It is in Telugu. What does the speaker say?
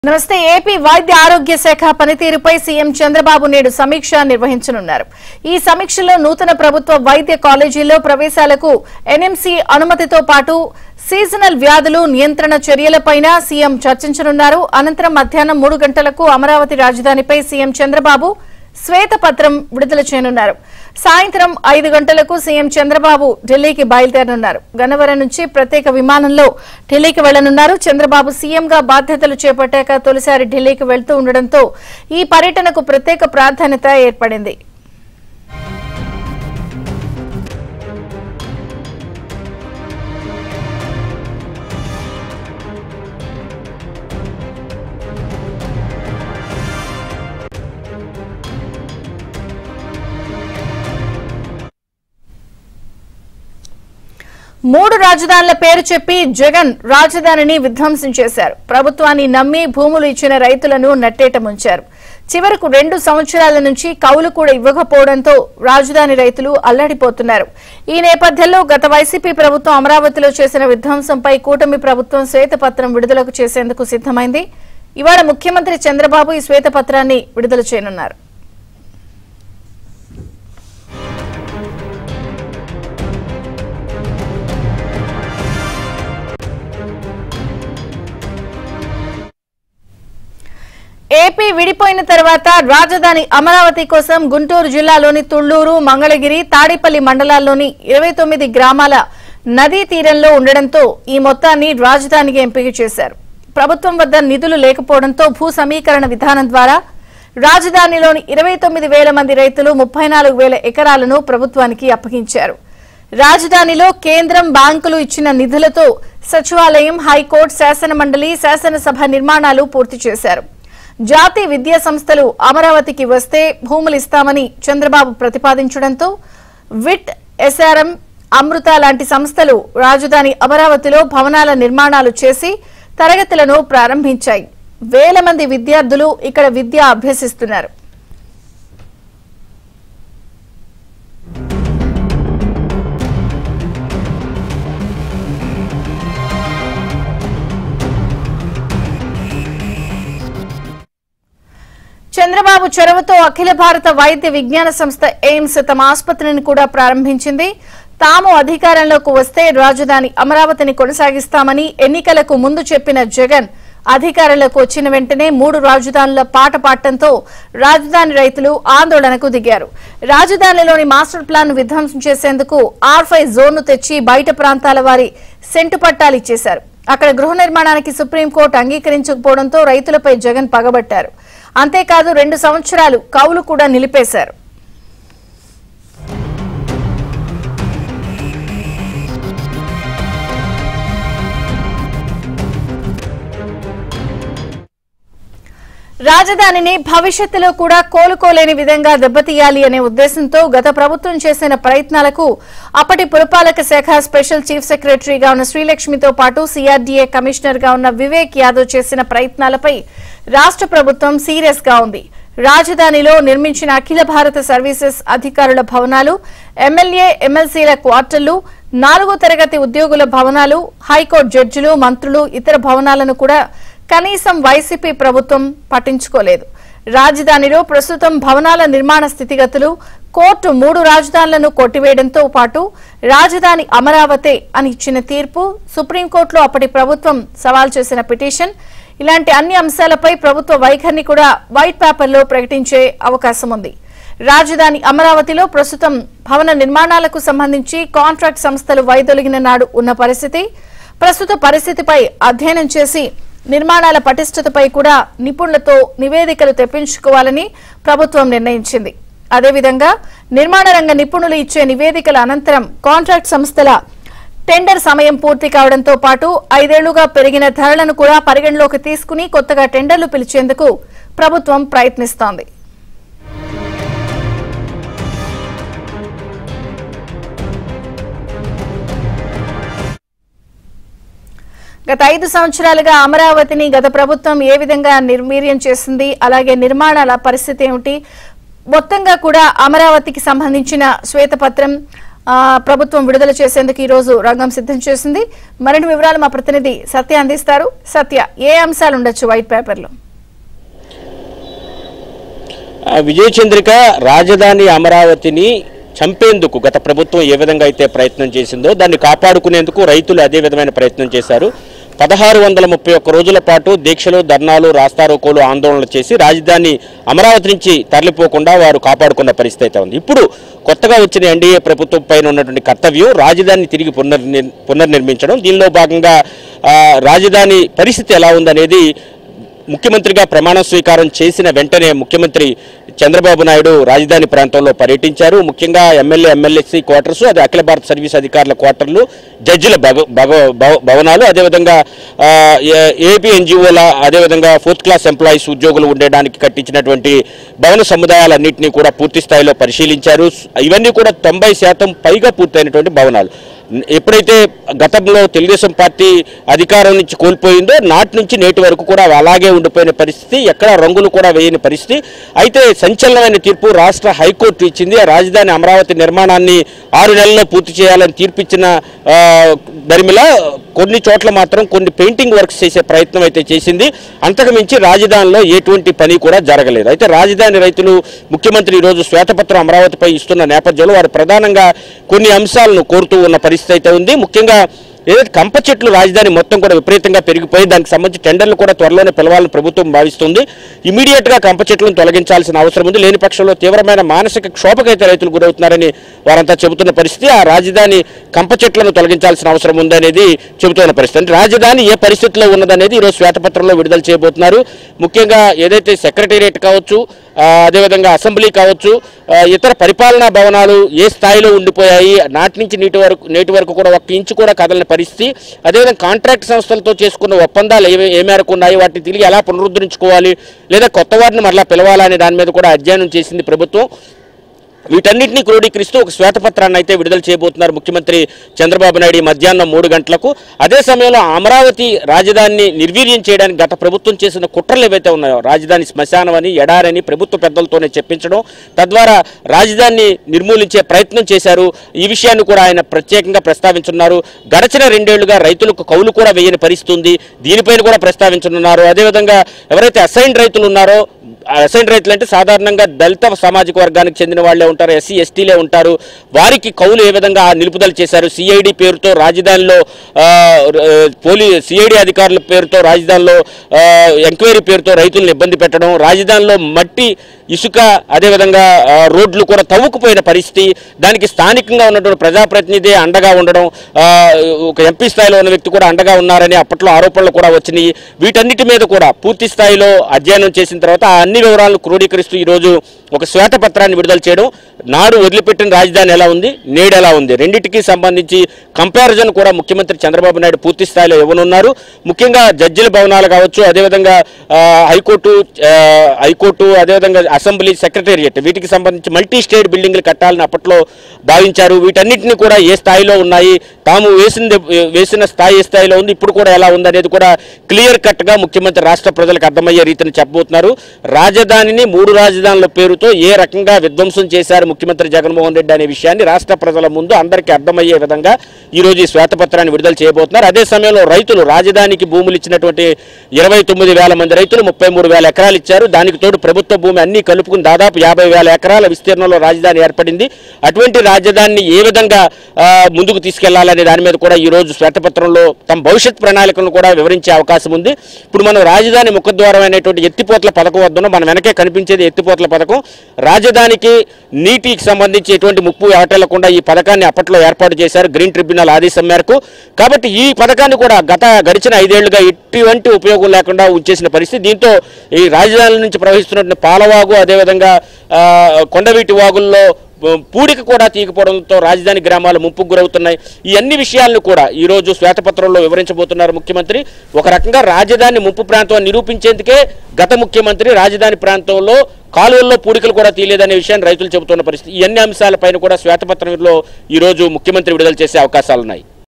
నమస్తే ఏపీ వైద్య ఆరోగ్య శాఖ పనితీరుపై సీఎం చంద్రబాబు నేడు సమీక్ష నిర్వహించనున్నారు ఈ సమీక్షలో నూతన ప్రభుత్వ వైద్య కాలేజీల్లో ప్రవేశాలకు ఎన్ఎంసీ అనుమతితో పాటు సీజనల్ వ్యాధులు నియంత్రణ చర్యలపైన సీఎం చర్చించనున్నారు అనంతరం మధ్యాహ్నం మూడు గంటలకు అమరావతి రాజధానిపై సీఎం చంద్రబాబు శ్వేతపత్రం విడుదల చేయనున్నారు సాయంత్రం ఐదు గంటలకు సీఎం చంద్రబాబు ఢిల్లీకి బయలుదేరనున్నారు గన్నవరం నుంచి ప్రత్యేక విమానంలో ఢిల్లీకి వెళ్లనున్నారు చంద్రబాబు సీఎంగా బాధ్యతలు చేపట్టాక తొలిసారి ఢిల్లీకి వెళ్తూ ఉండడంతో ఈ పర్యటనకు ప్రత్యేక ప్రాధాన్యత ఏర్పడింది మూడు రాజధానుల పేరు చెప్పి జగన్ రాజధానిని విధ్వంసం చేశారు ప్రభుత్వాన్ని నమ్మి భూములు ఇచ్చిన రైతులను నట్టేట ముంచారు చివరకు రెండు సంవత్సరాల నుంచి కౌలు కూడా ఇవ్వకపోవడంతో రాజధాని రైతులు అల్లాడిపోతున్నారు ఈ నేపథ్యంలో గత వైసీపీ ప్రభుత్వం అమరావతిలో చేసిన విధ్వంసంపై కూటమి ప్రభుత్వం శ్వేతపత్రం విడుదలకు చేసేందుకు సిద్దమైంది ఇవాళ ముఖ్యమంత్రి చంద్రబాబు ఈ శ్వేతపత్రాన్ని విడుదల చేయనున్నారు ఏపీ విడిపోయిన తర్వాత రాజధాని అమరావతి కోసం గుంటూరు జిల్లాలోని తుళ్లూరు మంగళగిరి తాడేపల్లి మండలాల్లోని ఇరవై తొమ్మిది గ్రామాల నదీ తీరంలో ఉండడంతో ఈ మొత్తాన్ని రాజధానికి ఎంపిక చేశారు ప్రభుత్వం వద్ద నిధులు లేకపోవడంతో భూ సమీకరణ విధానం ద్వారా రాజధానిలోని ఇరవై తొమ్మిది వేల మంది రైతులు ముప్పై నాలుగు వేల ఎకరాలను ప్రభుత్వానికి అప్పగించారు రాజధానిలో కేంద్రం బ్యాంకులు ఇచ్చిన నిధులతో సచివాలయం హైకోర్టు శాసన మండలి శాసనసభ నిర్మాణాలు పూర్తి చేశారు జాతీయ విద్యా సంస్థలు అమరావతికి వస్తే భూములు ఇస్తామని చంద్రబాబు ప్రతిపాదించడంతో విట్ ఎస్ఆర్ఎం అమృత లాంటి సంస్థలు రాజధాని అమరావతిలో భవనాల నిర్మాణాలు చేసి తరగతులను ప్రారంభించాయి వేల మంది విద్యార్థులు ఇక్కడ విద్య అభ్యసిస్తున్నారు చంద్రబాబు చొరవతో అఖిల భారత వైద్య విజ్ఞాన సంస్థ ఎయిమ్స్ తమ ఆసుపత్రిని కూడా ప్రారంభించింది తాము అధికారంలోకి వస్తే రాజధాని అమరావతిని కొనసాగిస్తామని ఎన్నికలకు ముందు చెప్పిన జగన్ అధికారంలోకి వచ్చిన వెంటనే మూడు రాజధానుల పాట పాడటంతో రాజధాని రైతులు ఆందోళనకు దిగారు రాజధానిలోని మాస్టర్ ప్లాన్ విధ్వంసం చేసేందుకు ఆర్ ఫైవ్ జోన్ను తెచ్చి బయట ప్రాంతాల వారి సెంటు పట్టాలు ఇచ్చేశారు అక్కడ గృహ నిర్మాణానికి సుప్రీంకోర్టు అంగీకరించకపోవడంతో రైతులపై జగన్ పగబట్టారు అంతేకాదు రెండు సంవత్సరాలు కౌలు కూడా నిలిపేశారు రాజధానిని భవిష్యత్తులో కూడా కోలుకోలేని విధంగా దెబ్బతీయాలి అనే ఉద్దేశంతో గత ప్రభుత్వం చేసిన ప్రయత్నాలకు అప్పటి పురపాలక శాఖ స్పెషల్ చీఫ్ సెక్రటరీగా ఉన్న శ్రీలక్ష్మితో పాటు సిఆర్డీఏ కమిషనర్ గా ఉన్న వివేక్ యాదవ్ చేసిన ప్రయత్నాలపై రాష్ట్ర ప్రభుత్వం సీరియస్ గా ఉంది రాజధానిలో నిర్మించిన అఖిల భారత సర్వీసెస్ అధికారుల భవనాలు ఎమ్మెల్యే ఎమ్మెల్సీల క్వార్టర్లు నాలుగో తరగతి ఉద్యోగుల భవనాలు హైకోర్టు జడ్జిలు మంత్రులు ఇతర భవనాలను కూడా కనీసం వైసీపీ ప్రభుత్వం పట్టించుకోలేదు రాజధానిలో ప్రస్తుతం భవనాల నిర్మాణ స్థితిగతులు కోర్టు మూడు రాజధానులను కొట్టివేయడంతో పాటు రాజధాని అమరావతే అని ఇచ్చిన తీర్పు సుప్రీంకోర్టులో అప్పటి ప్రభుత్వం సవాల్ చేసిన పిటిషన్ ఇలాంటి అన్ని అంశాలపై ప్రభుత్వ వైఖరిని కూడా వైట్ పేపర్లో ప్రకటించే అవకాశం ఉంది రాజధాని అమరావతిలో ప్రస్తుతం భవన నిర్మాణాలకు సంబంధించి కాంట్రాక్ట్ సంస్థలు వైదొలిగిన నాడు ఉన్న పరిస్థితి ప్రస్తుత పరిస్థితిపై అధ్యయనం చేసి నిర్మాణాల పటిష్టతపై కూడా నిపుణులతో నివేదికలు తెప్పించుకోవాలని ప్రభుత్వం నిర్ణయించింది అదేవిధంగా నిర్మాణ రంగ నిపుణులు ఇచ్చే నివేదికల అనంతరం కాంట్రాక్ట్ సంస్థల టెండర్ సమయం పూర్తి కావడంతో పాటు ఐదేళ్లుగా పెరిగిన ధరలను కూడా పరిగణలోకి తీసుకుని కొత్తగా టెండర్లు పిలిచేందుకు ప్రభుత్వం ప్రయత్నిస్తోంది గత ఐదు సంవత్సరాలుగా అమరావతిని గత ప్రభుత్వం ఏ విధంగా నిర్వీర్యం చేసింది అలాగే నిర్మాణాల పరిస్థితి ఏమిటి మొత్తంగా కూడా అమరావతికి సంబంధించిన శ్వేతపత్రం ఆ, ప్రభుత్వం విడుదల చేసేందుకు ఈ రోజు రంగం సిద్ధం చేసింది మరిన్ని వివరాలు మా ప్రతినిధి సత్య అందిస్తారు సత్య ఏ అంశాలు ఉండొచ్చు వైట్ పేపర్లో ఆ విజయ చంద్రిక రాజధాని అమరావతిని చంపేందుకు గత ప్రభుత్వం ఏ విధంగా అయితే ప్రయత్నం చేసిందో దాన్ని కాపాడుకునేందుకు రైతులు అదే విధమైన ప్రయత్నం చేశారు పదహారు వందల ముప్పై ఒక్క రోజుల పాటు దీక్షలు ధర్నాలు రాస్తారోకోలు ఆందోళనలు చేసి రాజధాని అమరావతి నుంచి తరలిపోకుండా వారు కాపాడుకున్న పరిస్థితి అయితే ఉంది ఇప్పుడు కొత్తగా వచ్చిన ఎన్డీఏ ప్రభుత్వం పైన ఉన్నటువంటి కర్తవ్యం రాజధానిని తిరిగి పునర్నిర్ పునర్నిర్మించడం దీనిలో భాగంగా ఆ, రాజధాని పరిస్థితి ఎలా ఉందనేది ముఖ్యమంత్రిగా ప్రమాణ స్వీకారం చేసిన వెంటనే ముఖ్యమంత్రి చంద్రబాబు నాయుడు రాజధాని ప్రాంతంలో పర్యటించారు ముఖ్యంగా ఎమ్మెల్యే ఎమ్మెల్యేసీ క్వార్టర్స్ అది అఖిల భారత సర్వీస్ అధికారుల క్వార్టర్లు జడ్జిల భవ- భవ- భవ- భవనాలు అదేవిధంగా ఆ, ఏ- ఏపీ ఎన్జిఓల అదేవిధంగా ఫోర్త్ క్లాస్ ఎంప్లాయీస్ ఉద్యోగులు ఉండడానికి కట్టించినటువంటి భవన సముదాయాలన్నింటినీ కూడా పూర్తి స్థాయిలో పరిశీలించారు ఇవన్నీ కూడా తొంభై శాతం పైగా పూర్తయినటువంటి భవనాలు ఎప్పుడైతే గతంలో తెలుగుదేశం పార్టీ అధికారం నుంచి కోల్పోయిందో నాటి నుంచి నేటి వరకు కూడా అలాగే ఉండిపోయిన పరిస్థితి ఎక్కడ రంగులు కూడా వేయని పరిస్థితి అయితే సంచలనమైన తీర్పు రాష్ట్ర హైకోర్టు ఇచ్చింది ఆ రాజధాని అమరావతి నిర్మాణాన్ని ఆరు నెలల్లో పూర్తి చేయాలని తీర్పిచ్చిన ఆ, దరిమిల కొన్ని చోట్ల మాత్రం కొన్ని పెయింటింగ్ వర్క్స్ చేసే ప్రయత్నం అయితే చేసింది అంతకు మించి రాజధానిలో ఎటువంటి పని కూడా జరగలేదు అయితే రాజధాని రైతులు ముఖ్యమంత్రి ఈరోజు శ్వేతపత్రం అమరావతిపై ఇస్తున్న నేపథ్యంలో వారు ప్రధానంగా కొన్ని అంశాలను కోరుతూ ఉన్న పరిస్థితి అయితే ఉంది ముఖ్యంగా ఏదైతే కంప చెట్లు రాజధాని మొత్తం కూడా విపరీతంగా పెరిగిపోయి దానికి సంబంధించి టెండర్లు కూడా త్వరలోనే పిలవాలని ప్రభుత్వం భావిస్తుంది ఇమీడియట్ గా కంప చెట్లను తొలగించాల్సిన అవసరం ఉంది లేని పక్షంలో తీవ్రమైన మానసిక క్షోభకైతే రైతులు గురవుతున్నారని వారంతా చెబుతున్న పరిస్థితి ఆ రాజధాని కంప చెట్లను తొలగించాల్సిన అవసరం ఉందనేది చెబుతున్న పరిస్థితి అంటే రాజధాని ఏ పరిస్థితిలో ఉన్నదనేది ఈరోజు శ్వేతపత్రంలో విడుదల చేయబోతున్నారు ముఖ్యంగా ఏదైతే సెక్రటేరియట్ కావచ్చు ఆ, అదేవిధంగా అసెంబ్లీ కావచ్చు ఆ, ఇతర పరిపాలనా భవనాలు ఏ స్థాయిలో ఉండిపోయాయి నాటి నుంచి నీటి వరకు నేటి వరకు కూడా ఒక్క ఇంచు కూడా కదలని పరిస్థితి అదేవిధంగా కాంట్రాక్ట్ సంస్థలతో చేసుకున్న ఒప్పందాలు ఏ ఏ మేరకు ఉన్నాయి వాటిని తిరిగి ఎలా పునరుద్ధరించుకోవాలి లేదా కొత్త వారిని మరలా పిలవాలా అనే దాని మీద కూడా అధ్యయనం చేసింది ప్రభుత్వం వీటన్నిటిని క్రోడీకరిస్తూ ఒక శ్వేతపత్రాన్ని అయితే విడుదల చేయబోతున్నారు ముఖ్యమంత్రి చంద్రబాబు నాయుడు ఈ మధ్యాహ్నం మూడు గంటలకు అదే సమయంలో అమరావతి రాజధానిని నిర్వీర్యం చేయడానికి గత ప్రభుత్వం చేసిన కుట్రలు ఏవైతే ఉన్నాయో రాజధాని శ్మశానం అని ఎడారని ప్రభుత్వ పెద్దలతోనే చెప్పించడం తద్వారా రాజధానిని నిర్మూలించే ప్రయత్నం చేశారు ఈ విషయాన్ని కూడా ఆయన ప్రత్యేకంగా ప్రస్తావించున్నారు గడచిన రెండేళ్లుగా రైతులకు కౌలు కూడా వేయని పరిస్థితి ఉంది దీనిపైన కూడా ప్రస్తావించనున్నారు అదేవిధంగా ఎవరైతే అసైన్ రైతులు ఉన్నారో అసైన్ రైతులు అంటే సాధారణంగా దళిత సామాజిక వర్గానికి చెందిన వాళ్ళే ఉంటారు ఎస్సీ ఎస్టీలే ఉంటారు వారికి కౌలు ఏ విధంగా నిలుపుదల చేశారు సిఐడి పేరుతో రాజధానిలో ఆ, ఆ, పోలీ సిఐడి అధికారుల పేరుతో రాజధానిలో ఆ, ఎంక్వైరీ పేరుతో రైతులను ఇబ్బంది పెట్టడం రాజధానిలో మట్టి ఇసుక అదేవిధంగా ఆ, రోడ్లు కూడా తవ్వుకుపోయిన పరిస్థితి దానికి స్థానికంగా ఉన్నటువంటి ప్రజాప్రతినిధి అండగా ఉండడం ఆ, ఒక ఎంపీ స్థాయిలో ఉన్న వ్యక్తి కూడా అండగా ఉన్నారని అప్పట్లో ఆరోపణలు కూడా వచ్చినాయి వీటన్నిటి మీద కూడా పూర్తి స్థాయిలో అధ్యయనం చేసిన తర్వాత ఆ అన్ని వివరాలను క్రోడీకరిస్తూ ఈరోజు ఒక శ్వేతపత్రాన్ని విడుదల చేయడం నాడు వదిలిపెట్టిన రాజధాని ఎలా ఉంది నేడు ఎలా ఉంది రెండింటికి సంబంధించి కంపారిజన్ కూడా ముఖ్యమంత్రి చంద్రబాబు నాయుడు పూర్తి స్థాయిలో ఇవ్వనున్నారు ముఖ్యంగా జడ్జిల భవనాలు కావచ్చు అదేవిధంగా ఆ, హైకోర్టు ఆ, హైకోర్టు అదేవిధంగా అసెంబ్లీ సెక్రటేరియట్ వీటికి సంబంధించి మల్టీ స్టేట్ బిల్డింగ్లు కట్టాలని అప్పట్లో భావించారు వీటన్నిటిని కూడా ఏ స్థాయిలో ఉన్నాయి తాము వేసింది వేసిన స్థాయి ఏ స్థాయిలో ఉంది ఇప్పుడు కూడా ఎలా ఉంది అనేది కూడా క్లియర్ కట్ గా ముఖ్యమంత్రి రాష్ట్ర ప్రజలకు అర్థమయ్యే రీతిని చెప్పబోతున్నారు రాజధానిని మూడు రాజధానుల పేరుతో ఏ రకంగా విధ్వంసం చేశారు ముఖ్యమంత్రి జగన్మోహన్ రెడ్డి అనే విషయాన్ని రాష్ట్ర ప్రజల ముందు అందరికీ అర్థమయ్యే విధంగా ఈ రోజు ఈ శ్వేతపత్రాన్ని విడుదల చేయబోతున్నారు అదే సమయంలో రైతులు రాజధానికి భూములు ఇచ్చినటువంటి ఇరవై తొమ్మిది వేల మంది రైతులు ముప్పై మూడు వేల ఎకరాలు ఇచ్చారు దానికి తోడు ప్రభుత్వ భూమి అన్ని కలుపుకుని దాదాపు యాభై వేల ఎకరాల విస్తీర్ణంలో రాజధాని ఏర్పడింది అటువంటి రాజధానిని ఏ విధంగా ఆ, ముందుకు తీసుకెళ్లాలనే దాని మీద కూడా ఈ రోజు శ్వేతపత్రంలో తమ భవిష్యత్ ప్రణాళికలను కూడా వివరించే అవకాశం ఉంది ఇప్పుడు మనం రాజధాని ముఖద్వారం అనేటువంటి ఎత్తిపోతల పథకం వద్ద మన వెనకే కనిపించేది ఎత్తిపోతల పథకం రాజధానికి నీటికి సంబంధించి ఎటువంటి ముప్పు ఏటలకుండా ఈ పథకాన్ని అప్పట్లో ఏర్పాటు చేశారు గ్రీన్ ట్రిబ్యునల్ ఆదేశం మేరకు కాబట్టి ఈ పథకాన్ని కూడా గత గడిచిన ఐదేళ్లుగా ఎటువంటి ఉపయోగం లేకుండా ఉంచేసిన పరిస్థితి దీంతో ఈ రాజధాని నుంచి ప్రవహిస్తున్న పాలవాగు అదేవిధంగా ఆ, కొండవీటి వాగుల్లో పూడిక కూడా తీయకపోవడంతో రాజధాని గ్రామాలు ముప్పుకు గురవుతున్నాయి ఈ అన్ని విషయాలను కూడా ఈ రోజు శ్వేతపత్రంలో వివరించబోతున్నారు ముఖ్యమంత్రి ఒక రకంగా రాజధాని ముప్పు ప్రాంతం నిరూపించేందుకే గత ముఖ్యమంత్రి రాజధాని ప్రాంతంలో కాలువల్లో పూడికలు కూడా తీయలేదనే విషయాన్ని రైతులు చెబుతున్న పరిస్థితి ఈ అన్ని అంశాలపైన కూడా శ్వేతపత్రంలో ఈ రోజు ముఖ్యమంత్రి విడుదల చేసే అవకాశాలున్నాయి